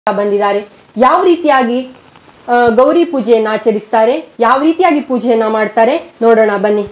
ಬಂದಿದ್ದಾರೆ ಯಾವ ರೀತಿಯಾಗಿ ಆ, ಗೌರಿ ಪೂಜೆಯನ್ನ ಆಚರಿಸ್ತಾರೆ ಯಾವ ರೀತಿಯಾಗಿ ಪೂಜೆಯನ್ನ ಮಾಡ್ತಾರೆ ನೋಡೋಣ ಬನ್ನಿ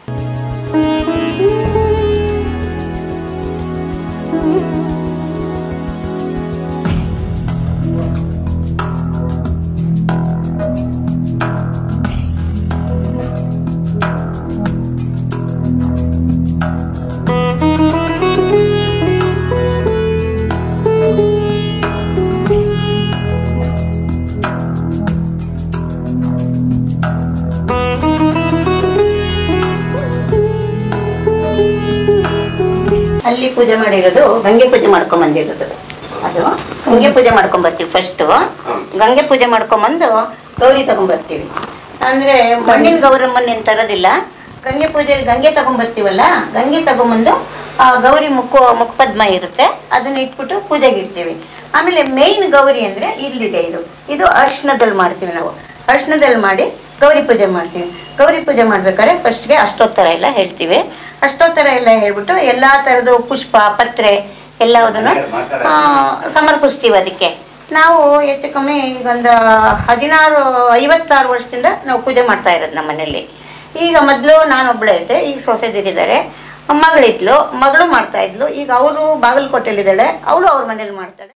ಅಲ್ಲಿ ಪೂಜೆ ಮಾಡಿರೋದು ಗಂಗೆ ಪೂಜೆ ಮಾಡ್ಕೊಂಡ್ ಬಂದಿರೋದು ಅದು ಗಂಗೆ ಪೂಜೆ ಮಾಡ್ಕೊಂಡ್ ಬರ್ತೀವಿ ಫಸ್ಟ್ ಗಂಗೆ ಪೂಜೆ ಮಾಡ್ಕೊಂಬಂದು ಗೌರಿ ತಗೊಂಡ್ ಬರ್ತೀವಿ ಅಂದ್ರೆ ಮಣ್ಣಿನ ಗೌರಮ್ಮನ ಏನ್ ತರೋದಿಲ್ಲ ಗಂಗೆ ಪೂಜೆಯಲ್ಲಿ ಗಂಗೆ ತಗೊಂಡ್ ಬರ್ತೀವಲ್ಲ ಗಂಗೆ ತಗೊಂಬಂದು ಆ ಗೌರಿ ಮುಖ ಮುಖಪದ್ಮ ಇರುತ್ತೆ ಅದನ್ನ ಇಟ್ಬಿಟ್ಟು ಪೂಜೆಗೆ ಇಡ್ತೀವಿ ಆಮೇಲೆ ಮೇಯ್ನ್ ಗೌರಿ ಅಂದ್ರೆ ಇಲ್ಲಿದೆ ಇದು ಇದು ಅರ್ಶನದಲ್ಲಿ ಮಾಡ್ತೀವಿ ನಾವು ಅರ್ಶನದಲ್ಲಿ ಮಾಡಿ ಗೌರಿ ಪೂಜೆ ಮಾಡ್ತೀವಿ ಗೌರಿ ಪೂಜೆ ಮಾಡ್ಬೇಕಾದ್ರೆ ಫಸ್ಟ್ಗೆ ಅಷ್ಟೋತ್ತರ ಎಲ್ಲ ಹೇಳ್ತೀವಿ ಅಷ್ಟೋತ್ತರ ಎಲ್ಲ ಹೇಳ್ಬಿಟ್ಟು ಎಲ್ಲಾ ತರದ್ದು ಪುಷ್ಪ ಪತ್ರೆ ಎಲ್ಲದನ್ನು ಆ, ಸಮರ್ಪಿಸ್ತೀವಿ ಅದಕ್ಕೆ ನಾವು ಹೆಚ್ಚು ಕಮ್ಮಿ ಈಗ ಒಂದು ಹದಿನಾರು ಐವತ್ತಾರು ವರ್ಷದಿಂದ ನಾವು ಪೂಜೆ ಮಾಡ್ತಾ ಇರೋದು ನಮ್ಮ ಮನೇಲಿ ಈಗ ಮೊದಲು ನಾನೊಬ್ಳೆ ಇದ್ದೆ ಈಗ ಸೊಸೆದಿರಿದ್ದಾರೆ ಮಗಳಿದ್ಲು ಮಗಳು ಮಾಡ್ತಾ ಇದ್ಲು ಈಗ ಅವರು ಬಾಗಲಕೋಟೆಲಿದ್ದಾಳೆ ಅವಳು ಅವ್ರ ಮನೇಲಿ ಮಾಡ್ತಾಳೆ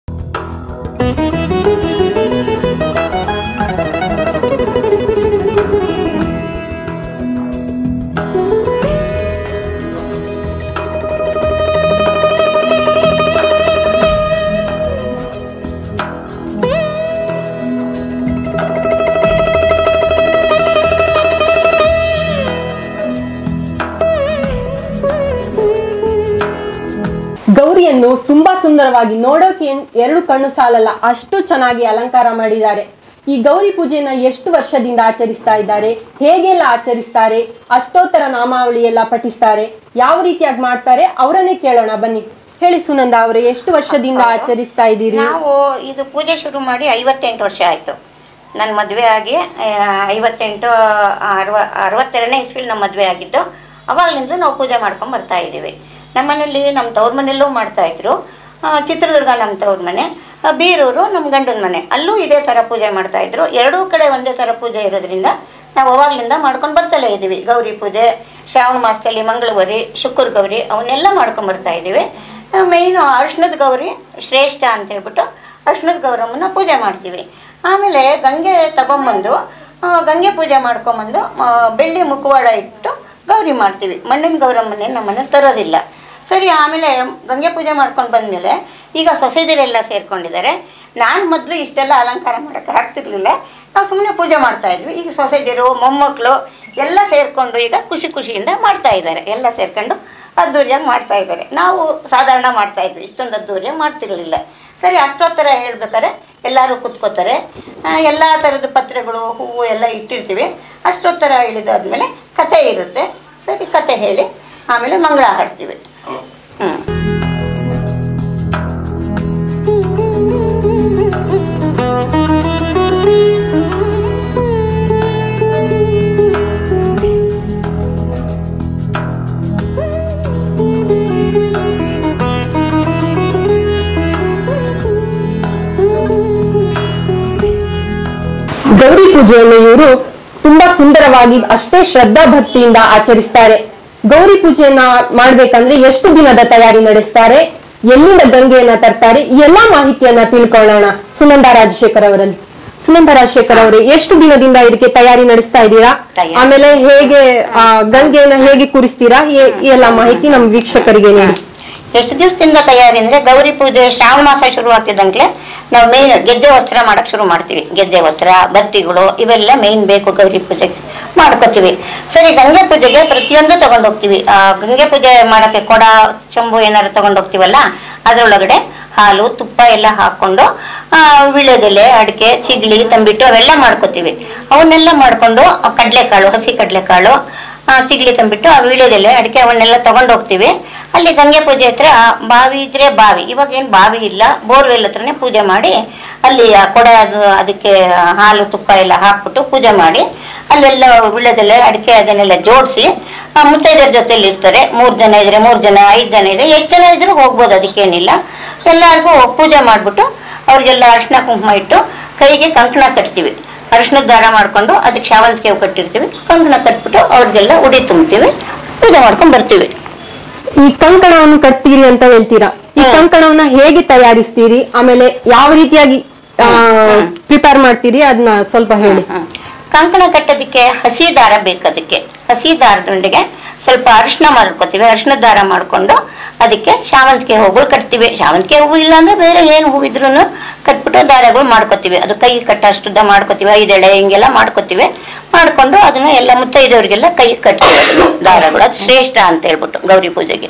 ಗೌರಿಯನ್ನು ತುಂಬಾ ಸುಂದರವಾಗಿ ನೋಡೋಕೆ ಏನ್- ಎರಡು ಕಣ್ಣು ಸಾಲಲ್ಲ ಅಷ್ಟು ಚೆನ್ನಾಗಿ ಅಲಂಕಾರ ಮಾಡಿದ್ದಾರೆ ಈ ಗೌರಿ ಪೂಜೆನ ಎಷ್ಟು ವರ್ಷದಿಂದ ಆಚರಿಸ್ತಾ ಇದ್ದಾರೆ ಹೇಗೆಲ್ಲ ಆಚರಿಸ್ತಾರೆ ಅಷ್ಟೋತ್ತರ ನಾಮಾವಳಿ ಎಲ್ಲ ಪಠಿಸ್ತಾರೆ ಯಾವ ರೀತಿಯಾಗಿ ಮಾಡ್ತಾರೆ ಅವರನ್ನೇ ಕೇಳೋಣ ಬನ್ನಿ ಹೇಳಿ ಸುನಂದ ಅವರೇ ಎಷ್ಟು ವರ್ಷದಿಂದ ಆಚರಿಸ್ತಾ ಇದ್ದೀರಿ ನಾವು ಇದು ಪೂಜೆ ಶುರು ಮಾಡಿ ಐವತ್ತೆಂಟು ವರ್ಷ ಆಯಿತು ನನ್ನ ಮದುವೆ ಆಗಿ ಆ, ಐವತ್ತೆಂಟು ಅರವ ಅರವತ್ತೆರಡನೇ ಇಸ್ವಿಲಿ ನಮ್ಮ ಮದುವೆ ಆಗಿದ್ದು ಅವಾಗಲಿಂದ ನಾವು ಪೂಜೆ ಮಾಡ್ಕೊಂಡು ಬರ್ತಾ ಇದ್ದೀವಿ ನಮ್ಮ ಮನೇಲಿ ನಮ್ಮ ತವ್ರ ಮನೆಯಲ್ಲೂ ಮಾಡ್ತಾ ಇದ್ರು ಆ, ಚಿತ್ರದುರ್ಗ ನಮ್ಮ ತವ್ರ ಮನೆ ಆ, ಬೀರೂರು ನಮ್ಮ ಗಂಡನ ಮನೆ ಅಲ್ಲೂ ಇದೇ ಥರ ಪೂಜೆ ಮಾಡ್ತಾ ಇದ್ರು ಎರಡೂ ಕಡೆ ಒಂದೇ ಥರ ಪೂಜೆ ಇರೋದ್ರಿಂದ ನಾವು ಅವಾಗಲಿಂದ ಮಾಡ್ಕೊಂಡು ಬರ್ತಲೇ ಇದ್ದೀವಿ ಗೌರಿ ಪೂಜೆ ಶ್ರಾವಣ ಮಾಸದಲ್ಲಿ ಮಂಗಳಗೌರಿ ಶುಕ್ರ ಗೌರಿ ಅವನ್ನೆಲ್ಲ ಮಾಡ್ಕೊಂಡು ಬರ್ತಾ ಇದ್ದೀವಿ ಮೇಯ್ನು ಅರ್ಶನದ ಗೌರಿ ಶ್ರೇಷ್ಠ ಅಂತ ಹೇಳ್ಬಿಟ್ಟು ಅರ್ಶನದ ಗೌರಮ್ಮನ ಪೂಜೆ ಮಾಡ್ತೀವಿ ಆಮೇಲೆ ಗಂಗೆ ತಗೊಂಬಂದು ಆ, ಗಂಗೆ ಪೂಜೆ ಮಾಡ್ಕೊಂಬಂದು ಆ, ಬೆಳ್ಳಿ ಮುಖವಾಡ ಇಟ್ಟು ಗೌರಿ ಮಾಡ್ತೀವಿ ಮಣ್ಣಿನ ಗೌರಮ್ಮನೇ ನಮ್ಮನೆ ತರೋದಿಲ್ಲ ಸರಿ ಆಮೇಲೆ ಗಂಗೆ ಪೂಜೆ ಮಾಡ್ಕೊಂಡು ಬಂದಮೇಲೆ ಈಗ ಸೊಸೆದಿರೆಲ್ಲ ಸೇರ್ಕೊಂಡಿದ್ದಾರೆ ನಾನು ಮೊದಲು ಇಷ್ಟೆಲ್ಲ ಅಲಂಕಾರ ಮಾಡೋಕ್ಕೆ ಆಗ್ತಿರ್ಲಿಲ್ಲ ನಾವು ಸುಮ್ಮನೆ ಪೂಜೆ ಮಾಡ್ತಾ ಇದ್ವಿ ಈಗ ಸೊಸೆದಿರು ಮೊಮ್ಮಕ್ಕಳು ಎಲ್ಲ ಸೇರಿಕೊಂಡು ಈಗ ಖುಷಿ ಖುಷಿಯಿಂದ ಮಾಡ್ತಾ ಇದ್ದಾರೆ ಎಲ್ಲ ಸೇರ್ಕೊಂಡು ಅದ್ದೂರಿಯಾಗಿ ಮಾಡ್ತಾ ಇದ್ದಾರೆ ನಾವು ಸಾಧಾರಣ ಮಾಡ್ತಾ ಇದ್ವಿ ಇಷ್ಟೊಂದು ಅದ್ದೂರಿಯಾಗಿ ಮಾಡ್ತಿರ್ಲಿಲ್ಲ ಸರಿ ಅಷ್ಟೊತ್ತರ ಹೇಳ್ಬೇಕಾದ್ರೆ ಎಲ್ಲರೂ ಕುತ್ಕೋತಾರೆ ಎಲ್ಲ ಥರದ ಪತ್ರೆಗಳು ಹೂವು ಎಲ್ಲ ಇಟ್ಟಿರ್ತೀವಿ ಅಷ್ಟೊತ್ತರ ಇಳಿದಾದ್ಮೇಲೆ ಕತೆ ಇರುತ್ತೆ ಸರಿ ಕತೆ ಹೇಳಿ ಆಮೇಲೆ ಮಂಗಳ ಹಾಡ್ತೀವಿ ಹ್ಞೂ ಗೌರಿ ಪೂಜೆಯನ್ನು ಇವರು ತುಂಬಾ ಸುಂದರವಾಗಿ ಅಷ್ಟೇ ಶ್ರದ್ಧಾ ಭಕ್ತಿಯಿಂದ ಆಚರಿಸ್ತಾರೆ ಗೌರಿ ಪೂಜೆಯನ್ನ ಮಾಡ್ಬೇಕಂದ್ರೆ ಎಷ್ಟು ದಿನದ ತಯಾರಿ ನಡೆಸ್ತಾರೆ ಎಲ್ಲಿಂದ ಗಂಗೆಯನ್ನ ತರ್ತಾರೆ ಈ ಎಲ್ಲಾ ಮಾಹಿತಿಯನ್ನ ತಿಳ್ಕೊಳ್ಳೋಣ ಸುನಂದ ರಾಜಶೇಖರ್ ಅವರಲ್ಲಿ ಸುನಂದ ರಾಜಶೇಖರ್ ಅವರೇ ಎಷ್ಟು ದಿನದಿಂದ ಇದಕ್ಕೆ ತಯಾರಿ ನಡೆಸ್ತಾ ಇದ್ದೀರಾ ತಯಾರಿ. ಆಮೇಲೆ ಹೇಗೆ ಆ, ಗಂಗೆಯನ್ನ ಹೇಗೆ ಕೂರಿಸ್ತೀರಾ ಈ ಈ ಎಲ್ಲಾ ಮಾಹಿತಿ ನಮ್ಮ ವೀಕ್ಷಕರಿಗೆ ನೀಡಿ ಎಷ್ಟು ದಿವಸದಿಂದ ತಯಾರಿ ಅಂದ್ರೆ ಗೌರಿ ಪೂಜೆ ಶ್ರಾವಣ ಮಾಸ ಶುರು ಆಗ್ತಿದ್ದಂಕ್ಲೆ ನಾವು ಮೇನ್ ಗೆದ್ದೆ ವಸ್ತ್ರ ಮಾಡಕ್ ಶುರು ಮಾಡ್ತೀವಿ ಗೆದ್ದೆ ವಸ್ತ್ರ ಬತ್ತಿಗಳು ಇವೆಲ್ಲ ಮೇನ್ ಬೇಕು ಗೌರಿ ಪೂಜೆಗೆ ಮಾಡ್ಕೋತೀವಿ ಸರಿ ಗಂಗೆ ಪೂಜೆಗೆ ಪ್ರತಿಯೊಂದು ತಗೊಂಡು ಹೋಗ್ತೀವಿ ಆ ಗಂಗೆ ಪೂಜೆ ಮಾಡಕ್ಕೆ ಕೊಡ ಚಂಬು ಏನಾದ್ರು ತಗೊಂಡು ಹೋಗ್ತೀವಲ್ಲ ಅದರೊಳಗಡೆ ಹಾಲು ತುಪ್ಪ ಎಲ್ಲ ಹಾಕೊಂಡು ಆ, ವೀಳ್ಯದೆಲೆ ಅಡಿಕೆ ಚಿಗ್ಲಿ ತಂಬಿಟ್ಟು ಅವೆಲ್ಲ ಮಾಡ್ಕೋತೀವಿ ಅವನ್ನೆಲ್ಲ ಮಾಡ್ಕೊಂಡು ಆ ಕಡ್ಲೆಕಾಳು ಹಸಿ ಕಡ್ಲೆಕಾಳು ಆ, ಚಿಗ್ಲಿ ತಂಬಿಟ್ಟು ಆ ವೀಳ್ಯದೆಲೆ ಅಡಿಕೆ ಅವನ್ನೆಲ್ಲ ತಗೊಂಡು ಹೋಗ್ತೀವಿ ಅಲ್ಲಿ ಗಂಗೆ ಪೂಜೆ ಹತ್ರ ಬಾವಿ ಇದ್ರೆ ಬಾವಿ ಇವಾಗ ಏನು ಬಾವಿ ಇಲ್ಲ ಬೋರ್ವೆಲ್ ಹತ್ರನೇ ಪೂಜೆ ಮಾಡಿ ಅಲ್ಲಿ ಆ ಕೊಡ ಅದು ಅದಕ್ಕೆ ಹಾಲು ತುಪ್ಪ ಎಲ್ಲ ಹಾಕ್ಬಿಟ್ಟು ಪೂಜೆ ಮಾಡಿ ಅಲ್ಲೆಲ್ಲ ವೀಳ್ಯದೆಲೆ ಅಡಿಕೆ ಅದನ್ನೆಲ್ಲ ಜೋಡಿಸಿ ಮುತ್ತೈದರ ಜೊತೆಲಿ ಇರ್ತಾರೆ ಮೂರು ಜನ ಇದ್ರೆ ಮೂರು ಜನ ಐದು ಜನ ಇದ್ರೆ ಎಷ್ಟು ಜನ ಇದ್ರೂ ಹೋಗ್ಬೋದು ಅದಕ್ಕೇನಿಲ್ಲ ಎಲ್ಲರಿಗೂ ಪೂಜೆ ಮಾಡಿಬಿಟ್ಟು ಅವ್ರಿಗೆಲ್ಲ ಅರಿಶಿನ ಕುಂಕುಮ ಇಟ್ಟು ಕೈಗೆ ಕಂಕಣ ಕಟ್ತೀವಿ ಅರಿಶಿನದ ದಾರ ಮಾಡ್ಕೊಂಡು ಅದಕ್ಕೆ ಶಾವಂತಿಗೆ ಹೂ ಕಟ್ಟಿರ್ತೀವಿ ಕಂಕಣ ಕಟ್ಬಿಟ್ಟು ಅವ್ರಿಗೆಲ್ಲ ಉಡಿ ತುಂಬ್ತೀವಿ ಪೂಜೆ ಮಾಡ್ಕೊಂಡ್ ಬರ್ತೀವಿ ಈ ಕಂಕಣವನ್ನು ಕಟ್ತೀರಿ ಅಂತ ಹೇಳ್ತೀರಾ ಈ ಹ್ಮ್. ಕಂಕಣವನ್ನ ಹೇಗೆ ತಯಾರಿಸ್ತೀರಿ ಆಮೇಲೆ ಯಾವ ರೀತಿಯಾಗಿ ಪ್ರಿಪೇರ್ ಮಾಡ್ತೀರಿ ಅದನ್ನ ಸ್ವಲ್ಪ ಹೇಳಿ ಹ್ಮ್. ಕಂಕಣ ಕಟ್ಟೋದಕ್ಕೆ ಹಸಿ ದಾರ ಬೇಕು ಅದಕ್ಕೆ ಹಸಿ ದಾರದೊಂದಿಗೆ ಸ್ವಲ್ಪ ಅರಿಶಿನ ಮಾಡ್ಕೊತೀವಿ ಅರಿಶಿನ ದಾರ ಮಾಡ್ಕೊಂಡು ಅದಕ್ಕೆ ಶಾವಂತಿಗೆ ಹೂಗಳು ಕಟ್ತೀವಿ ಶಾವಂತಿಗೆ ಹೂವು ಇಲ್ಲ ಅಂದ್ರೆ ಬೇರೆ ಏನು ಹೂವು ಇದ್ರೂ ಕಟ್ಬಿಟ್ಟು ದಾರಗಳು ಮಾಡ್ಕೊತೀವಿ ಅದು ಕೈ ಕಟ್ಟಷ್ಟುದ್ದ ಮಾಡ್ಕೊತೀವಿ ಐದೆಳೆ ಹಿಂಗೆಲ್ಲ ಮಾಡ್ಕೊತೀವಿ ಮಾಡ್ಕೊಂಡು ಅದನ್ನ ಎಲ್ಲ ಮುತ್ತೈದವ್ರಿಗೆಲ್ಲ ಕೈ ಕಟ್ತೀವಿ ಅದನ್ನ ದಾರಗಳು ಅದು ಶ್ರೇಷ್ಠ ಅಂತ ಹೇಳ್ಬಿಟ್ಟು ಗೌರಿ ಪೂಜೆಗೆ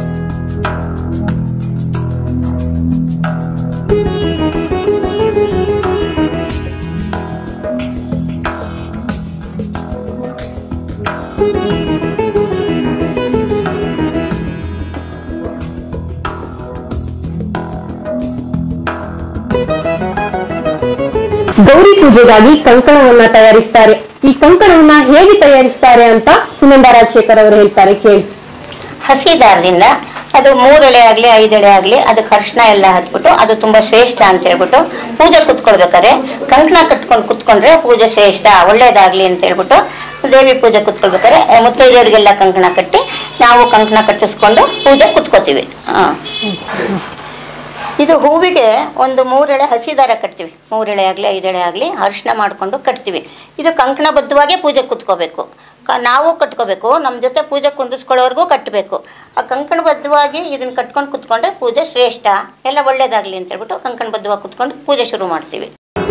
ಗೌರಿ ಪೂಜೆಗಾಗಿ ಕಂಕಣವನ್ನ ತಯಾರಿಸ್ತಾರೆ ಈ ಕಂಕಣವನ್ನ ಹೇಗೆ ತಯಾರಿಸ್ತಾರೆ ಅಂತ ಸುನಂದ ರಾಜಶೇಖರ್ ಅವರು ಹೇಳ್ತಾರೆ ಕೇಳಿ ಹಸಿ ದಾರದಿಂದ ಅದು ಮೂರು ಎಳೆ ಆಗಲಿ ಐದು ಎಳೆ ಆಗಲಿ ಅದಕ್ಕೆ ಅರಿಶಿನ ಎಲ್ಲ ಹಚ್ಬಿಟ್ಟು ಅದು ತುಂಬಾ ಶ್ರೇಷ್ಠ ಅಂತ ಹೇಳ್ಬಿಟ್ಟು ಪೂಜೆ ಕುತ್ಕೊಳ್ಬೇಕಾರೆ ಕಂಕಣ ಕಟ್ಕೊಂಡು ಕುತ್ಕೊಂಡ್ರೆ ಪೂಜೆ ಶ್ರೇಷ್ಠ ಒಳ್ಳೇದಾಗ್ಲಿ ಅಂತ ಹೇಳ್ಬಿಟ್ಟು ದೇವಿ ಪೂಜೆ ಕುತ್ಕೊಳ್ಬೇಕಾರೆ ಆ, ಮುತ್ತೈದೆಯರಿಗೆಲ್ಲ ಕಂಕಣ ಕಟ್ಟಿ ನಾವು ಕಂಕಣ ಕಟ್ಟಿಸ್ಕೊಂಡು ಪೂಜೆ ಕುತ್ಕೋತೀವಿ ಹಾ ಇದು ಹೂವಿಗೆ ಒಂದು ಮೂರೆಳೆ ಹಸಿ ದಾರ ಕಟ್ತೀವಿ ಮೂರೆಳೆ ಆಗಲಿ ಐದೆಳೆ ಆಗಲಿ ಅರಿಶಿನ ಮಾಡಿಕೊಂಡು ಕಟ್ತೀವಿ ಇದು ಕಂಕಣಬದ್ಧವಾಗೇ ಪೂಜೆ ಕುತ್ಕೋಬೇಕು ಕ ನಾವು ಕಟ್ಕೋಬೇಕು ನಮ್ಮ ಜೊತೆ ಪೂಜೆ ಕುಂದಿಸ್ಕೊಳ್ಳೋರ್ಗೂ ಕಟ್ಟಬೇಕು ಆ ಕಂಕಣಬದ್ಧವಾಗಿ ಇದನ್ನ ಕಟ್ಕೊಂಡು ಕುತ್ಕೊಂಡ್ರೆ ಪೂಜೆ ಶ್ರೇಷ್ಠ ಎಲ್ಲ ಒಳ್ಳೇದಾಗಲಿ ಅಂತ ಹೇಳ್ಬಿಟ್ಟು ಕಂಕಣಬದ್ಧವಾಗಿ ಕುತ್ಕೊಂಡು ಪೂಜೆ ಶುರು ಮಾಡ್ತೀವಿ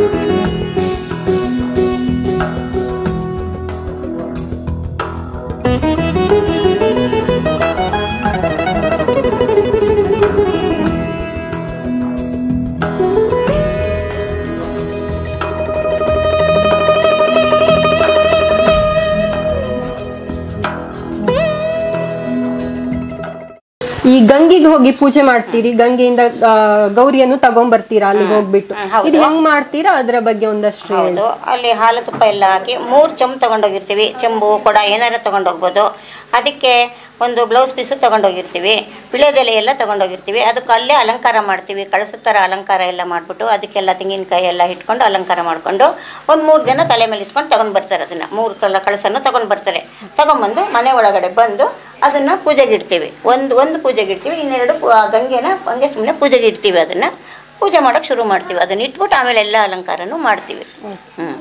ಈ ಗಂಗಿಗೆ ಹೋಗಿ ಪೂಜೆ ಮಾಡ್ತೀರಿ ಗಂಗೆಯಿಂದ ಆ, ಗೌರಿಯನ್ನು ತಗೊಂಡ್ ಬರ್ತೀರಾ ಅಲ್ಲಿಗೆ ಹೋಗ್ಬಿಟ್ಟು ಹ್ಮ್, ಹೌದು. ಇದು ಹೆಂಗ್ ಮಾಡ್ತೀರಾ ಅದ್ರ ಬಗ್ಗೆ ಒಂದಷ್ಟು ಹೇಳಿ ಹೌದು ಅಲ್ಲಿ ಹಾಲು ತುಪ್ಪ ಎಲ್ಲ ಹಾಕಿ ಮೂರು ಚೆಂಬು ತಗೊಂಡೋಗಿರ್ತೀವಿ ಚೆಂಬು ಕೊಡ ಏನಾರ ತಗೊಂಡೋಗ್ಬೋದು ಅದಕ್ಕೆ ಒಂದು ಬ್ಲೌಸ್ ಪೀಸು ತಗೊಂಡೋಗಿರ್ತೀವಿ ವಿಳೆದೆಲೆ ಎಲ್ಲ ತಗೊಂಡೋಗಿರ್ತೀವಿ ಅದಕ್ಕೆ ಅಲ್ಲೇ ಅಲಂಕಾರ ಮಾಡ್ತೀವಿ ಕಳಸದ ಥರ ಅಲಂಕಾರ ಎಲ್ಲ ಮಾಡಿಬಿಟ್ಟು ಅದಕ್ಕೆಲ್ಲ ತೆಂಗಿನಕಾಯಿ ಎಲ್ಲ ಇಟ್ಕೊಂಡು ಅಲಂಕಾರ ಮಾಡಿಕೊಂಡು ಒಂದು ಮೂರು ಜನ ತಲೆ ಮೇಲೆ ಇಟ್ಕೊಂಡು ತಗೊಂಡು ಬರ್ತಾರೆ ಅದನ್ನು ಮೂರು ಕಲ ಕಳಸನ್ನು ತಗೊಂಡು ಬರ್ತಾರೆ ತಗೊಂಬಂದು ಮನೆ ಒಳಗಡೆ ಬಂದು ಅದನ್ನು ಪೂಜೆಗೆ ಇಡ್ತೀವಿ ಒಂದು ಒಂದು ಪೂಜೆಗೆ ಇಡ್ತೀವಿ ಇನ್ನೆರಡು ಪು- ಆ ಗಂಗೆನ ಹಂಗೆ ಸುಮ್ಮನೆ ಪೂಜೆಗೆ ಇಡ್ತೀವಿ ಅದನ್ನು ಪೂಜೆ ಮಾಡೋಕ್ಕೆ ಶುರು ಮಾಡ್ತೀವಿ ಅದನ್ನ ಇಟ್ಬಿಟ್ಟು ಆಮೇಲೆ ಎಲ್ಲ ಅಲಂಕಾರನೂ ಮಾಡ್ತೀವಿ ಹ್ಞೂ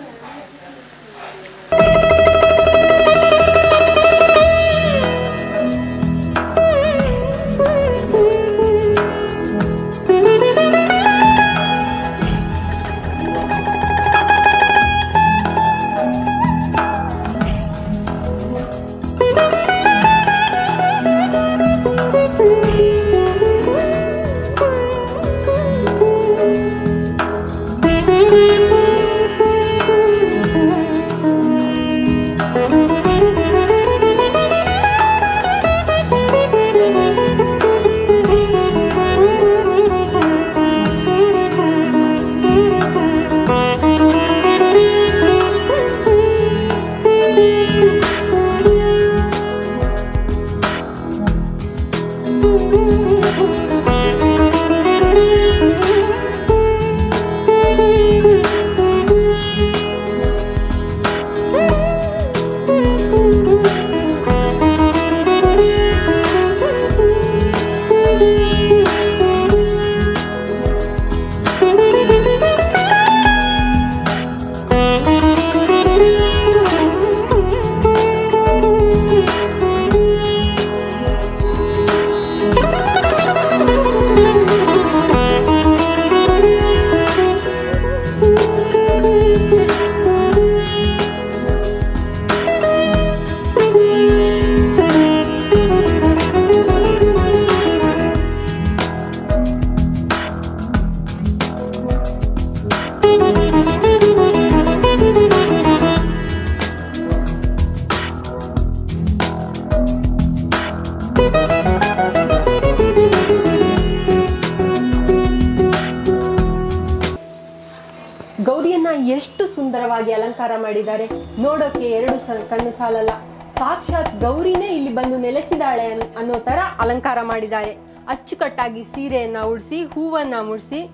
ಗೌರಿಯನ್ನ ಎಷ್ಟು ಸುಂದರವಾಗಿ ಅಲಂಕಾರ ಮಾಡಿದ್ದಾರೆ ನೋಡೋಕೆ ಎರಡು ಸ- ಕಣ್ಣು ಸಾಲಲ್ಲ ಸಾಕ್ಷಾತ್ ಗೌರಿನೇ ಇಲ್ಲಿ ಬಂದು ನೆಲೆಸಿದಾಳೆ ಅನ್- ಅನ್ನೋ ತರ ಅಲಂಕಾರ ಮಾಡಿದ್ದಾರೆ ಅಚ್ಚುಕಟ್ಟಾಗಿ ಸೀರೆಯನ್ನ ಉಡಿಸಿ ಹೂವನ್ನ ಮುಡಿಸಿ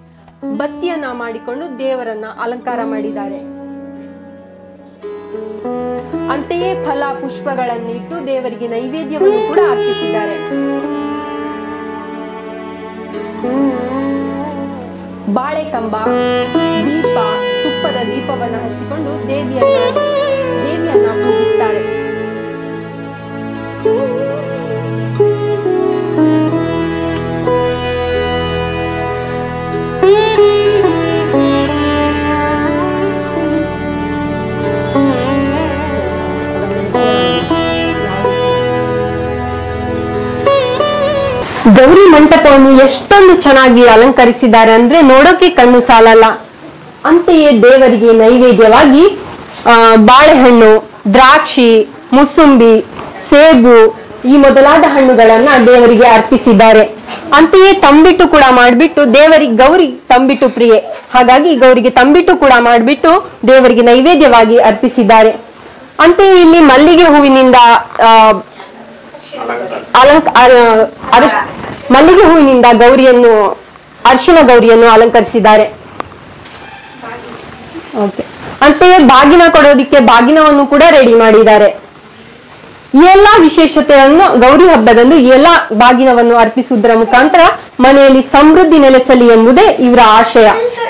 ಬತ್ತಿಯನ್ನ ಮಾಡಿಕೊಂಡು ದೇವರನ್ನ ಅಲಂಕಾರ ಮಾಡಿದ್ದಾರೆ ಅಂತೆಯೇ ಫಲ ಪುಷ್ಪಗಳನ್ನಿಟ್ಟು ದೇವರಿಗೆ ನೈವೇದ್ಯವನ್ನು ಕೂಡ ಅರ್ಪಿಸಿದ್ದಾರೆ ಬಾಳೆಕಂಬ ದೀಪ ತುಪ್ಪದ ದೀಪವನ್ನು ಹಚ್ಚಿಕೊಂಡು ದೇವಿಯನ್ನ ದೇವಿಯನ್ನ ಪೂಜಿಸ್ತಾರೆ ಗೌರಿ ಮಂಟಪವನ್ನು ಎಷ್ಟೊಂದು ಚೆನ್ನಾಗಿ ಅಲಂಕರಿಸಿದ್ದಾರೆ ಅಂದ್ರೆ ನೋಡೋಕೆ ಕಣ್ಣು ಸಾಲಲ್ಲ ಅಂತೆಯೇ ದೇವರಿಗೆ ನೈವೇದ್ಯವಾಗಿ ಆ, ಬಾಳೆಹಣ್ಣು ದ್ರಾಕ್ಷಿ ಮುಸುಂಬಿ ಸೇಬು ಈ ಮೊದಲಾದ ಹಣ್ಣುಗಳನ್ನ ದೇವರಿಗೆ ಅರ್ಪಿಸಿದ್ದಾರೆ ಅಂತೆಯೇ ತಂಬಿಟ್ಟು ಕೂಡ ಮಾಡಿಬಿಟ್ಟು ದೇವರಿಗೆ ಗೌರಿ ತಂಬಿಟ್ಟು ಪ್ರಿಯೆ ಹಾಗಾಗಿ ಗೌರಿಗೆ ತಂಬಿಟ್ಟು ಕೂಡ ಮಾಡಿಬಿಟ್ಟು ದೇವರಿಗೆ ನೈವೇದ್ಯವಾಗಿ ಅರ್ಪಿಸಿದ್ದಾರೆ ಅಂತೆಯೇ ಇಲ್ಲಿ ಮಲ್ಲಿಗೆ ಹೂವಿನಿಂದ ಆ, ಅಲಂಕ ಅರ- ಅರಶ್- ಮಲ್ಲಿಗೆ ಹೂವಿನಿಂದ ಗೌರಿಯನ್ನು ಅರಿಶಿನ ಗೌರಿಯನ್ನು ಅಲಂಕರಿಸಿದ್ದಾರೆ ಓಕೆ ಅಂತೆಯೇ ಬಾಗಿನ ಕೊಡೋದಿಕ್ಕೆ ಬಾಗಿನವನ್ನು ಕೂಡ ರೆಡಿ ಮಾಡಿದ್ದಾರೆ ಈ ಎಲ್ಲಾ ವಿಶೇಷತೆಯನ್ನು ಗೌರಿ ಹಬ್ಬದಂದು ಈ ಎಲ್ಲಾ ಬಾಗಿನವನ್ನು ಅರ್ಪಿಸುವುದರ ಮುಖಾಂತರ ಮನೆಯಲ್ಲಿ ಸಮೃದ್ಧಿ ನೆಲೆಸಲಿ ಎಂಬುದೇ ಇವರ ಆಶಯ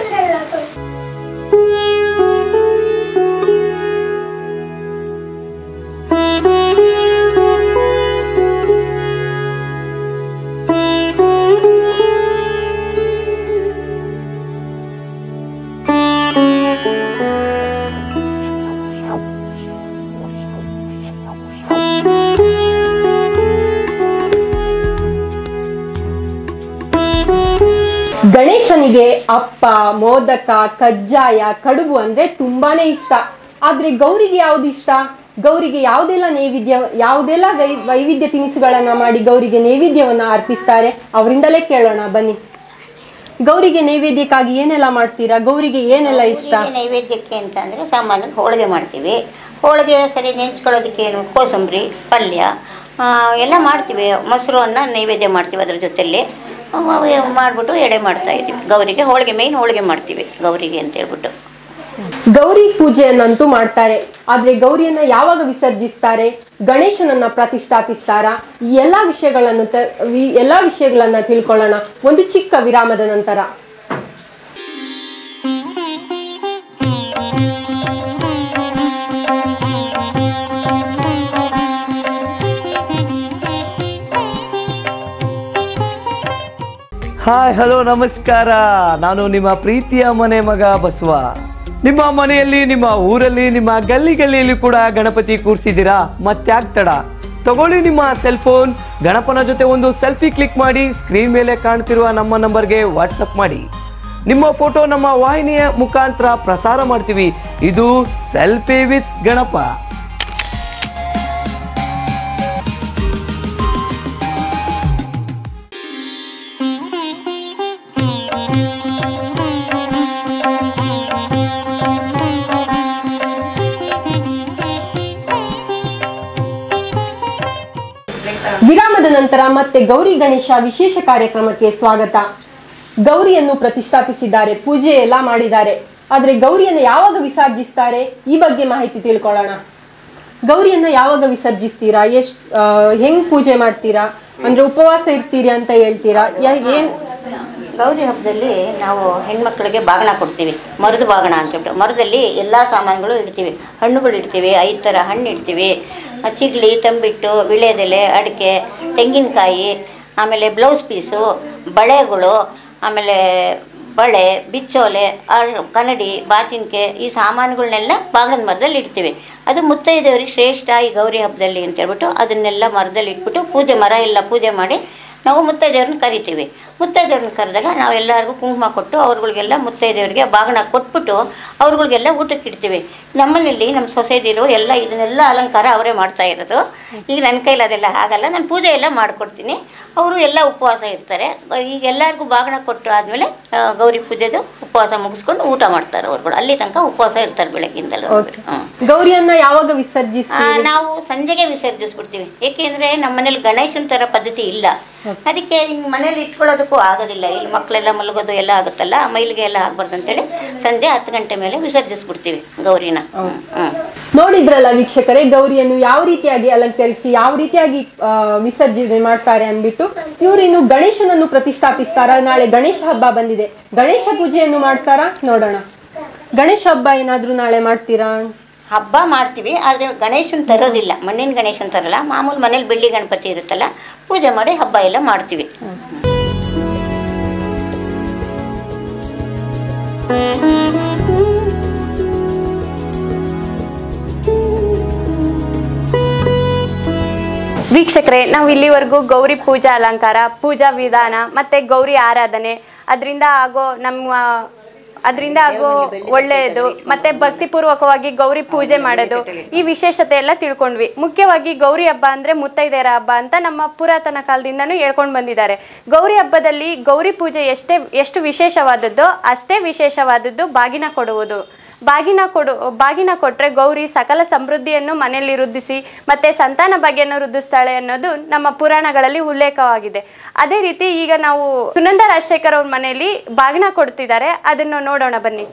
ಗಣೇಶನಿಗೆ ಅಪ್ಪ ಮೋದಕ ಕಜ್ಜಾಯ ಕಡುಬು ಅಂದ್ರೆ ತುಂಬಾನೇ ಇಷ್ಟ ಆದ್ರೆ ಗೌರಿಗೆ ಯಾವ್ದು ಇಷ್ಟ ಗೌರಿಗೆ ಯಾವುದೆಲ್ಲ ನೈವೇದ್ಯ ಯಾವುದೆಲ್ಲ ವೈ- ವೈವಿಧ್ಯ ತಿನಿಸುಗಳನ್ನ ಮಾಡಿ ಗೌರಿಗೆ ನೈವೇದ್ಯವನ್ನ ಅರ್ಪಿಸ್ತಾರೆ ಅವರಿಂದಲೇ ಕೇಳೋಣ ಬನ್ನಿ ಗೌರಿಗೆ ನೈವೇದ್ಯಕ್ಕಾಗಿ ಏನೆಲ್ಲ ಮಾಡ್ತೀರಾ ಗೌರಿಗೆ ಏನೆಲ್ಲ ಇಷ್ಟ ಹೀಗೆ ನೈವೇದ್ಯಕ್ಕೆ ಅಂತ ಅಂದರೆ ಸಾಮಾನ್ಯ ಹೋಳಿಗೆ ಮಾಡ್ತೀವಿ ಹೋಳಿಗೆ ಸರಿ ನೆಂಚ್ಕೊಳ್ಳೋದಕ್ಕೆ ಏನು ಕೋಸಂಬರಿ ಪಲ್ಯ ಆ, ಎಲ್ಲ ಮಾಡ್ತೀವಿ ಮೊಸರು ಅನ್ನ ನೈವೇದ್ಯ ಮಾಡ್ತೀವಿ ಅದ್ರ ಜೊತೆಯಲ್ಲಿ ಮಾಡಿಬಿಟ್ಟು ಎಡೆ ಮಾಡ್ತಾ ಇದ್ದೀವಿ ಗೌರಿಗೆ ಹೋಳಿಗೆ ಮೇಯ್ನ್ ಹೋಳಿಗೆ ಮಾಡ್ತೀವಿ ಗೌರಿಗೆ ಅಂತ ಹೇಳ್ಬಿಟ್ಟು ಗೌರಿ ಪೂಜೆಯನ್ನಂತೂ ಮಾಡ್ತಾರೆ ಆದ್ರೆ ಗೌರಿಯನ್ನ ಯಾವಾಗ ವಿಸರ್ಜಿಸ್ತಾರೆ ಗಣೇಶನನ್ನ ಪ್ರತಿಷ್ಠಾಪಿಸ್ತಾರ ಈ ಎಲ್ಲಾ ವಿಷಯಗಳನ್ನು ತ- ಈ ಎಲ್ಲಾ ವಿಷಯಗಳನ್ನ ತಿಳ್ಕೊಳ್ಳೋಣ ಒಂದು ಚಿಕ್ಕ ವಿರಾಮದ ನಂತರ ಹಾಯ್ ಹಲೋ ನಮಸ್ಕಾರ ನಾನು ನಿಮ್ಮ ಪ್ರೀತಿಯ ಮನೆ ಮಗ ಬಸವ ನಿಮ್ಮ ಮನೆಯಲ್ಲಿ ನಿಮ್ಮ ಊರಲ್ಲಿ ನಿಮ್ಮ ಗಲ್ಲಿ ಗಲ್ಲಿಯಲ್ಲಿ ಕೂಡ ಗಣಪತಿ ಕೂರಿಸಿದ್ದೀರಾ ಮತ್ತ್ಯಾಕ್ ತಡ ತಗೊಳ್ಳಿ ನಿಮ್ಮ ಸೆಲ್ ಫೋನ್ ಗಣಪನ ಜೊತೆ ಒಂದು ಸೆಲ್ಫಿ ಕ್ಲಿಕ್ ಮಾಡಿ ಸ್ಕ್ರೀನ್ ಮೇಲೆ ಕಾಣ್ತಿರುವ ನಮ್ಮ ನಂಬರ್ಗೆ ವಾಟ್ಸಪ್ ಮಾಡಿ ನಿಮ್ಮ ಫೋಟೋ ನಮ್ಮ ವಾಹಿನಿಯ ಮುಖಾಂತರ ಪ್ರಸಾರ ಮಾಡ್ತೀವಿ ಇದು ಸೆಲ್ಫಿ ವಿತ್ ಗಣಪ ವಿರಾಮದ ನಂತರ ಮತ್ತೆ ಗೌರಿ ಗಣೇಶ ವಿಶೇಷ ಕಾರ್ಯಕ್ರಮಕ್ಕೆ ಸ್ವಾಗತ ಗೌರಿಯನ್ನು ಪ್ರತಿಷ್ಠಾಪಿಸಿದ್ದಾರೆ ಪೂಜೆ ಎಲ್ಲ ಮಾಡಿದ್ದಾರೆ ಆದ್ರೆ ಗೌರಿಯನ್ನು ಯಾವಾಗ ವಿಸರ್ಜಿಸ್ತಾರೆ ಈ ಬಗ್ಗೆ ಮಾಹಿತಿ ತಿಳ್ಕೊಳ್ಳೋಣ ಗೌರಿಯನ್ನು ಯಾವಾಗ ವಿಸರ್ಜಿಸ್ತೀರಾ ಎಷ್ಟ್ ಆ, ಹೆಂಗ್ ಪೂಜೆ ಮಾಡ್ತೀರಾ ಅಂದ್ರೆ ಉಪವಾಸ ಇರ್ತೀರಿ ಅಂತ ಹೇಳ್ತೀರಾ ಯಾ- ಏನ್ ಗೌರಿ ಹಬ್ಬದಲ್ಲಿ ನಾವು ಹೆಣ್ಮಕ್ಳಿಗೆ ಬಾಗಣ ಕೊಡ್ತೀವಿ ಮರದ ಬಾಗಣ ಅಂತೇಳ್ಬಿಟ್ಟು ಮರದಲ್ಲಿ ಎಲ್ಲ ಸಾಮಾನುಗಳು ಇಡ್ತೀವಿ ಹಣ್ಣುಗಳು ಇಡ್ತೀವಿ ಐದು ಥರ ಹಣ್ಣು ಇಡ್ತೀವಿ ಆ ಚಿಗ್ಲಿ ತಂಬಿಟ್ಟು ವಿಳೆದೆಲೆ ಅಡಿಕೆ ತೆಂಗಿನಕಾಯಿ ಆಮೇಲೆ ಬ್ಲೌಸ್ ಪೀಸು ಬಳೆಗಳು ಆಮೇಲೆ ಬಳೆ ಬಿಚ್ಚೋಲೆ ಆ- ಕನ್ನಡಿ ಬಾಚಿನ್ಕೆ ಈ ಸಾಮಾನುಗಳನ್ನೆಲ್ಲ ಬಾಗಣದ ಮರದಲ್ಲಿ ಇಡ್ತೀವಿ ಅದು ಮುತ್ತೈದೆಯವ್ರಿಗೆ ಶ್ರೇಷ್ಠ ಈ ಗೌರಿ ಹಬ್ಬದಲ್ಲಿ ಅಂತ ಹೇಳ್ಬಿಟ್ಟು ಅದನ್ನೆಲ್ಲ ಮರದಲ್ಲಿ ಇಟ್ಬಿಟ್ಟು ಪೂಜೆ ಮರ ಎಲ್ಲ ಪೂಜೆ ಮಾಡಿ ನಾವು ಮುತ್ತೈದೆಯವ್ರನ್ನ ಕರಿತೀವಿ ಮುತ್ತೈದೆಯವ್ರನ್ನ ಕರೆದಾಗ ನಾವು ಎಲ್ಲರಿಗೂ ಕುಂಕುಮ ಕೊಟ್ಟು ಅವ್ರುಗಳಿಗೆಲ್ಲ ಮುತ್ತೈದೆಯವ್ರಿಗೆ ಬಾಗಿನ ಕೊಟ್ಬಿಟ್ಟು ಅವ್ರುಗಳಿಗೆಲ್ಲ ಊಟಕ್ಕೆ ಇಡ್ತೀವಿ ನಮ್ಮನೇಲಿ ನಮ್ಮ ಸೊಸೈಟಿರು ಎಲ್ಲ ಇದನ್ನೆಲ್ಲ ಅಲಂಕಾರ ಅವರೇ ಮಾಡ್ತಾ ಇರೋದು ಈಗ ನನ್ನ ಕೈಲಿ ಅದೆಲ್ಲ ಆಗಲ್ಲ ನಾನು ಪೂಜೆ ಎಲ್ಲ ಮಾಡಿಕೊಡ್ತೀನಿ ಅವರು ಎಲ್ಲ ಉಪವಾಸ ಇರ್ತಾರೆ ಈಗ ಎಲ್ಲರಿಗೂ ಬಾಗಿನ ಕೊಟ್ಟು ಆದಮೇಲೆ ಗೌರಿ ಪೂಜೆದು ಉಪವಾಸ ಮುಗಿಸ್ಕೊಂಡು ಊಟ ಮಾಡ್ತಾರೆ ಅವ್ರುಗಳು ಅಲ್ಲಿ ತನಕ ಉಪವಾಸ ಇರ್ತಾರೆ ಬೆಳಗ್ಗಿಂದಲೂ Okay. ಹ್ಞೂ ಗೌರಿಯನ್ನ ಯಾವಾಗ ಆ, ವಿಸರ್ಜಿಸ್ತೀರಿ ನಾವು ಸಂಜೆಗೆ ವಿಸರ್ಜಿಸ್ಬಿಡ್ತೀವಿ ಏಕೆಂದರೆ ನಮ್ಮ ಮನೇಲಿ ಗಣೇಶನ ಥರ ಪದ್ಧತಿ ಇಲ್ಲ ಅದಕ್ಕೆ ಹಿಂಗೆ ಮನೇಲಿ ಇಟ್ಕೊಳ್ಳೋದಕ್ಕೂ ಆಗೋದಿಲ್ಲ ಇಲ್ಲಿ ಮಕ್ಕಳೆಲ್ಲ ಮಲಗೋದು ಎಲ್ಲ ಆಗುತ್ತಲ್ಲ ಮೈಲಿಗೆ ಎಲ್ಲ ಆಗ್ಬಾರ್ದು ಅಂತೇಳಿ ಸಂಜೆ ಹತ್ತು ಗಂಟೆ ಮೇಲೆ ವಿಸರ್ಜಿಸ್ಬಿಡ್ತೀವಿ ಗೌರಿನ ಹ್ಞೂ ನೋಡಿದ್ರಲ್ಲ ವೀಕ್ಷಕರೇ ಗೌರಿಯನ್ನು ಯಾವ ರೀತಿಯಾಗಿ ಅಲಂಕರಿಸಿ ಯಾವ ರೀತಿಯಾಗಿ ಆ, ವಿಸರ್ಜನೆ ಮಾಡ್ತಾರೆ ಅಂದ್ಬಿಟ್ಟು ಇವ್ರು ಇನ್ನು ಗಣೇಶನನ್ನು ಪ್ರತಿಷ್ಠಾಪಿಸ್ತಾರ ನಾಳೆ ಗಣೇಶ ಹಬ್ಬ ಬಂದಿದೆ ಗಣೇಶ ಪೂಜೆಯನ್ನು ಮಾಡ್ತಾರಾ ನೋಡೋಣ ಗಣೇಶ ಹಬ್ಬ ಏನಾದ್ರೂ ನಾಳೆ ಮಾಡ್ತೀರಾ ಹಬ್ಬ ಮಾಡ್ತೀವಿ ಆದರೆ ಗಣೇಶನ್ ತರೋದಿಲ್ಲ ಮಣ್ಣಿನ ಗಣೇಶನ್ ತರಲ್ಲ ಮಾಮೂಲು ಮನೇಲಿ ಬೆಳ್ಳಿ ಗಣಪತಿ ಇರುತ್ತಲ್ಲ ಪೂಜೆ ಮಾಡಿ ಹಬ್ಬ ಎಲ್ಲ ಮಾಡ್ತೀವಿ ವೀಕ್ಷಕರೇ ನಾವು ಇಲ್ಲಿವರೆಗೂ ಗೌರಿ ಪೂಜಾ ಅಲಂಕಾರ ಪೂಜಾ ವಿಧಾನ ಮತ್ತೆ ಗೌರಿ ಆರಾಧನೆ ಅದರಿಂದ ಆಗೋ ನಮ್ಮ ಅದರಿಂದ ಆಗೋ ಒಳ್ಳೆಯದು ಮತ್ತೆ ಭಕ್ತಿಪೂರ್ವಕವಾಗಿ ಗೌರಿ ಪೂಜೆ ಮಾಡೋದು ಈ ವಿಶೇಷತೆ ಎಲ್ಲ ತಿಳ್ಕೊಂಡ್ವಿ ಮುಖ್ಯವಾಗಿ ಗೌರಿ ಹಬ್ಬ ಅಂದ್ರೆ ಮುತ್ತೈದೆಯರ ಹಬ್ಬ ಅಂತ ನಮ್ಮ ಪುರಾತನ ಕಾಲದಿಂದನೂ ಹೇಳ್ಕೊಂಡು ಬಂದಿದ್ದಾರೆ ಗೌರಿ ಹಬ್ಬದಲ್ಲಿ ಗೌರಿ ಪೂಜೆ ಎಷ್ಟೇ ಎಷ್ಟು ವಿಶೇಷವಾದದ್ದು ಅಷ್ಟೇ ವಿಶೇಷವಾದದ್ದು ಬಾಗಿನ ಕೊಡುವುದು ಬಾಗಿನ ಕೊಡು ಬಾಗಿನ ಕೊಟ್ರೆ ಗೌರಿ ಸಕಲ ಸಮೃದ್ಧಿಯನ್ನು ಮನೆಯಲ್ಲಿ ವೃದ್ಧಿಸಿ ಮತ್ತೆ ಸಂತಾನ ಭಾಗ್ಯವನ್ನು ವೃದ್ಧಿಸ್ತಾಳೆ ಅನ್ನೋದು ನಮ್ಮ ಪುರಾಣಗಳಲ್ಲಿ ಉಲ್ಲೇಖವಾಗಿದೆ ಅದೇ ರೀತಿ ಈಗ ನಾವು ಸುನಂದ ರಾಜಶೇಖರ್ ಅವ್ರ ಮನೆಯಲ್ಲಿ ಬಾಗಿನ ಕೊಡ್ತಿದ್ದಾರೆ ಅದನ್ನು ನೋಡೋಣ ಬನ್ನಿ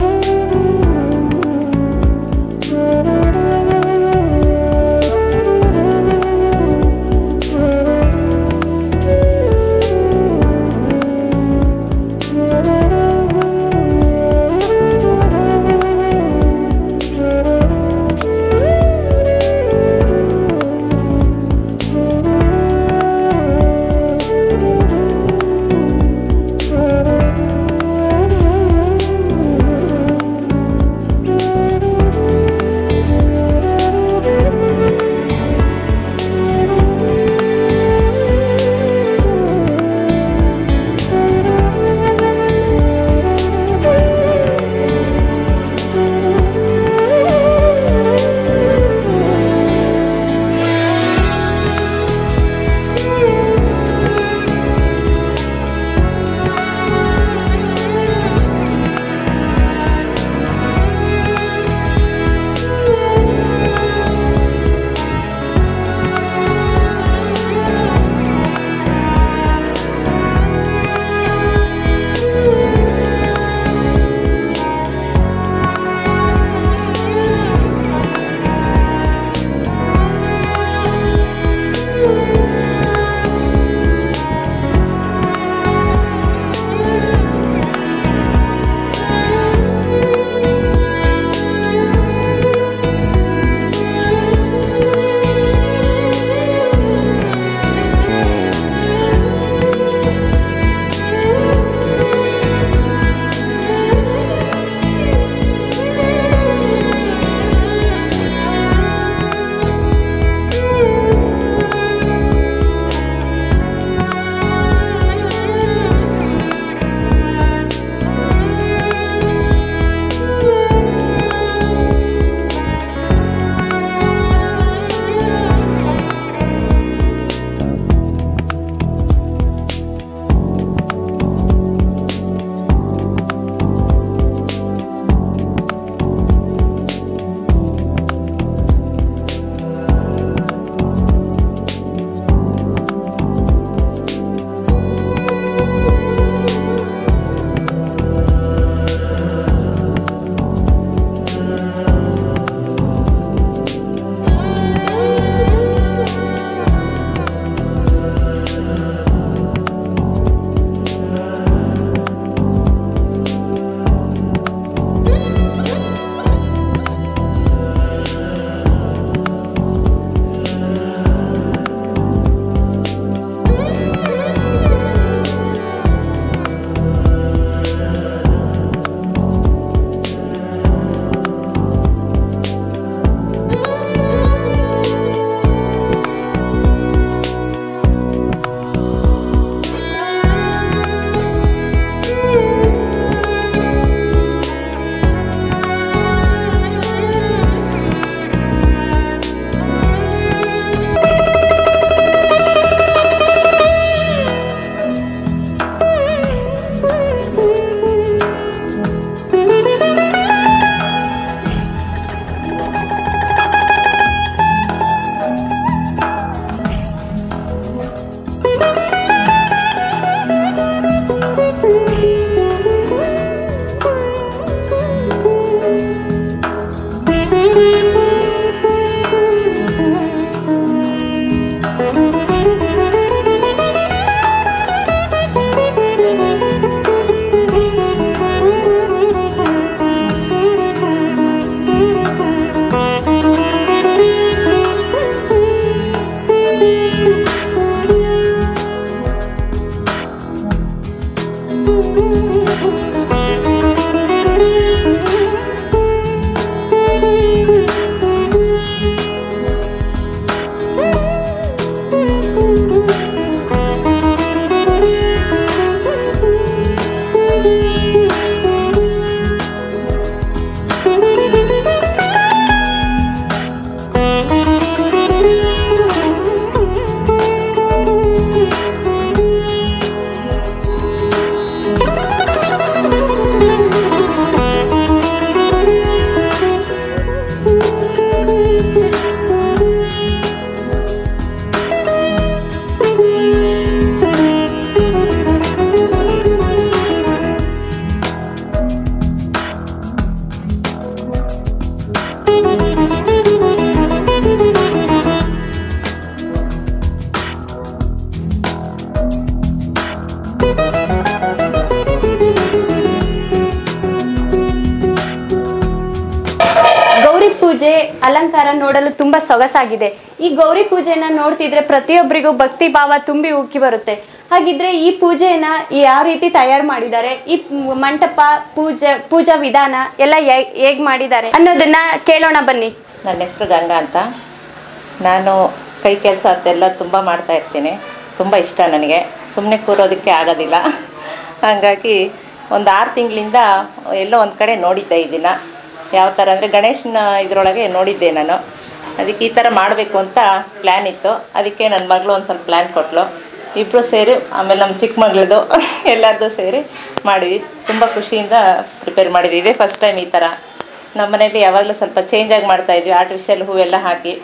ಪೂಜೆ ಅಲಂಕಾರ ನೋಡಲು ತುಂಬಾ ಸೊಗಸಾಗಿದೆ ಈ ಗೌರಿ ಪೂಜೆನ ನೋಡ್ತಿದ್ರೆ ಪ್ರತಿಯೊಬ್ಬರಿಗೂ ಭಕ್ತಿ ಭಾವ ತುಂಬಿ ಉಕ್ಕಿ ಬರುತ್ತೆ ಹಾಗಿದ್ರೆ ಈ ಪೂಜೆನ ಯಾವ ರೀತಿ ತಯಾರು ಮಾಡಿದ್ದಾರೆ ಈ ಮಂಟಪ ಪೂಜೆ ಪೂಜಾ ವಿಧಾನ ಎಲ್ಲ ಹೇಗ್ ಮಾಡಿದ್ದಾರೆ ಅನ್ನೋದನ್ನ ಕೇಳೋಣ ಬನ್ನಿ ನನ್ನ ಹೆಸರು ಗಂಗಾ ಅಂತ ನಾನು ಕೈ ಕೆಲಸ ಅದೆಲ್ಲ ತುಂಬ ಮಾಡ್ತಾ ಇರ್ತೀನಿ ತುಂಬ ಇಷ್ಟ ನನಗೆ ಸುಮ್ಮನೆ ಕೂರೋದಕ್ಕೆ ಆಗೋದಿಲ್ಲ ಹಾಗಾಗಿ ಒಂದು ಆರು ತಿಂಗಳಿಂದ ಎಲ್ಲೋ ಒಂದು ಕಡೆ ನೋಡಿದ್ದೆ ಇದನ್ನು ಯಾವ ಥರ ಅಂದರೆ ಗಣೇಶನ ಇದರೊಳಗೆ ನೋಡಿದ್ದೆ ನಾನು ಅದಕ್ಕೆ ಈ ಥರ ಮಾಡಬೇಕು ಅಂತ ಪ್ಲ್ಯಾನ್ ಇತ್ತು ಅದಕ್ಕೆ ನನ್ನ ಮಗಳು ಒಂದು ಸ್ವಲ್ಪ ಪ್ಲ್ಯಾನ್ ಕೊಟ್ಟಳು ಇಬ್ಬರು ಸೇರಿ ಆಮೇಲೆ ನಮ್ಮ ಚಿಕ್ಕ ಮಗಳದು ಎಲ್ಲರದ್ದು ಸೇರಿ ಮಾಡಿದ್ವಿ ತುಂಬ ಖುಷಿಯಿಂದ ಪ್ರಿಪೇರ್ ಮಾಡಿದ್ವಿ ಇದೇ ಫಸ್ಟ್ ಟೈಮ್ ಈ ಥರ ನಮ್ಮ ಮನೇಲಿ ಯಾವಾಗಲೂ ಸ್ವಲ್ಪ ಚೇಂಜಾಗಿ ಮಾಡ್ತಾ ಇದ್ವಿ ಆರ್ಟಿಫಿಷಿಯಲ್ ಹೂವೆಲ್ಲ ಹಾಕಿ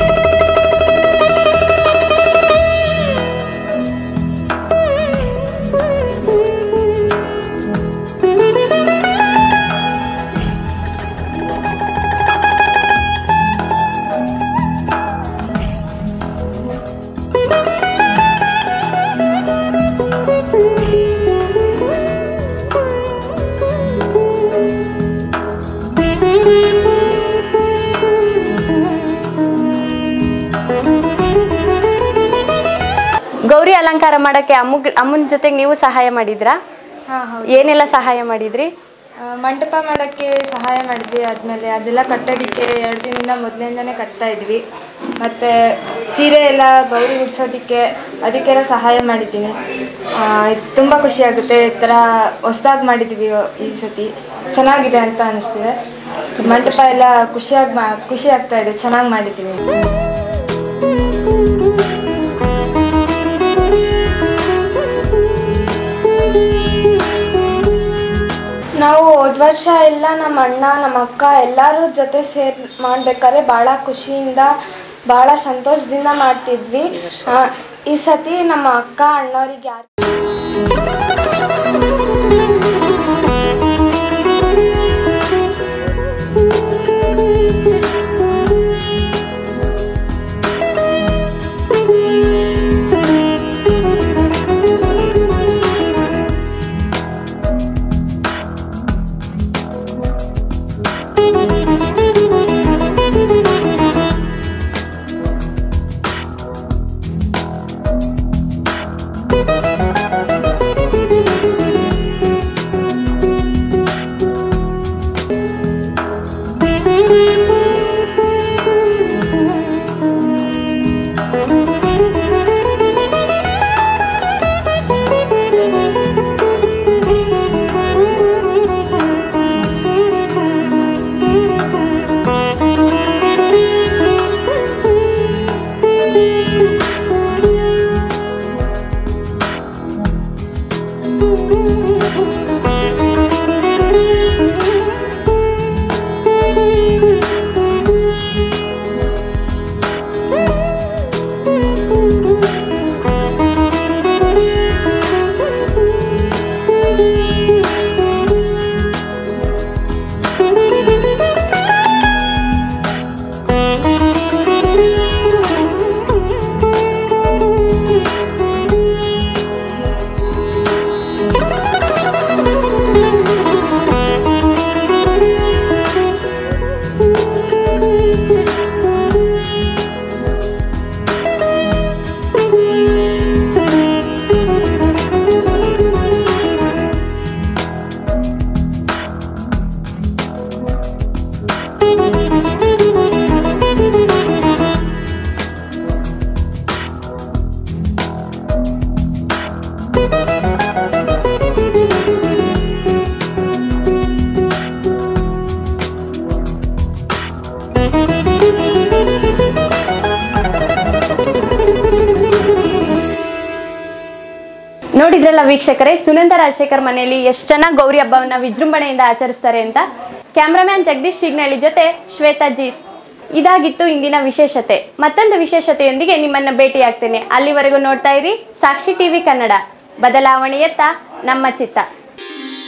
ಗೌರಿ ಅಲಂಕಾರ ಮಾಡಕ್ಕೆ ಅಮ್ಮ ಅಮ್ಮನ ಜೊತೆಗೆ ನೀವು ಸಹಾಯ ಮಾಡಿದ್ರಾ ಹಾಂ ಹೌದು ಏನೆಲ್ಲ ಸಹಾಯ ಮಾಡಿದ್ರಿ ಆ, ಮಂಟಪ ಮಾಡೋಕ್ಕೆ ಸಹಾಯ ಮಾಡಿದ್ವಿ ಆದಮೇಲೆ ಅದೆಲ್ಲ ಕಟ್ಟೋದಕ್ಕೆ ಎರಡು ದಿನದಿಂದ ಮೊದಲಿಂದನೇ ಕಟ್ತಾ ಇದ್ವಿ ಮತ್ತು ಸೀರೆ ಎಲ್ಲ ಗೌರಿ ಉಡ್ಸೋದಕ್ಕೆ ಅದಕ್ಕೆಲ್ಲ ಸಹಾಯ ಮಾಡಿದ್ದೀನಿ ತುಂಬ ಖುಷಿ ಆಗುತ್ತೆ ಈ ಥರ ಹೊಸ್ದಾಗಿ ಮಾಡಿದ್ವಿ ಈ ಸತಿ ಚೆನ್ನಾಗಿದೆ ಅಂತ ಅನಿಸ್ತಿದೆ ಮಂಟಪ ಎಲ್ಲ ಖುಷಿಯಾಗಿ ಮಾ ಖುಷಿ ಆಗ್ತಾ ಇದೆ ಚೆನ್ನಾಗಿ ಮಾಡಿದ್ದೀವಿ ನಾವು ಹೋದ ವರ್ಷ ಎಲ್ಲ ನಮ್ಮ ಅಣ್ಣ ನಮ್ಮ ಅಕ್ಕ ಎಲ್ಲರೂ ಜೊತೆ ಸೇರಿ ಮಾಡ್ಬೇಕಾದ್ರೆ ಭಾಳ ಖುಷಿಯಿಂದ ಭಾಳ ಸಂತೋಷದಿಂದ ಮಾಡ್ತಿದ್ವಿ ಆ, ಈ ಸತಿ ನಮ್ಮ ಅಕ್ಕ ಅಣ್ಣವ್ರಿಗೆ ಯಾರು ನೋಡಿದ್ರಲ್ಲ ವೀಕ್ಷಕರೇ ಸುನಂದ ರಾಜಶೇಖರ್ ಮನೆಯಲ್ಲಿ ಎಷ್ಟು ಚೆನ್ನಾಗಿ ಗೌರಿ ಹಬ್ಬವನ್ನ ವಿಜೃಂಭಣೆಯಿಂದ ಆಚರಿಸ್ತಾರೆ ಅಂತ ಕ್ಯಾಮ್ರಾಮ್ಯಾನ್ ಜಗದೀಶ್ ಶಿಗ್ನಳ್ಳಿ ಜೊತೆ ಶ್ವೇತಾ ಜೀಸ್ ಇದಾಗಿತ್ತು ಇಂದಿನ ವಿಶೇಷತೆ ಮತ್ತೊಂದು ವಿಶೇಷತೆಯೊಂದಿಗೆ ನಿಮ್ಮನ್ನ ಭೇಟಿಯಾಗ್ತೇನೆ ಅಲ್ಲಿವರೆಗೂ ನೋಡ್ತಾ ಇರಿ ಸಾಕ್ಷಿ ಟಿವಿ ಕನ್ನಡ ಬದಲಾವಣೆಯತ್ತ ನಮ್ಮ ಚಿತ್ತ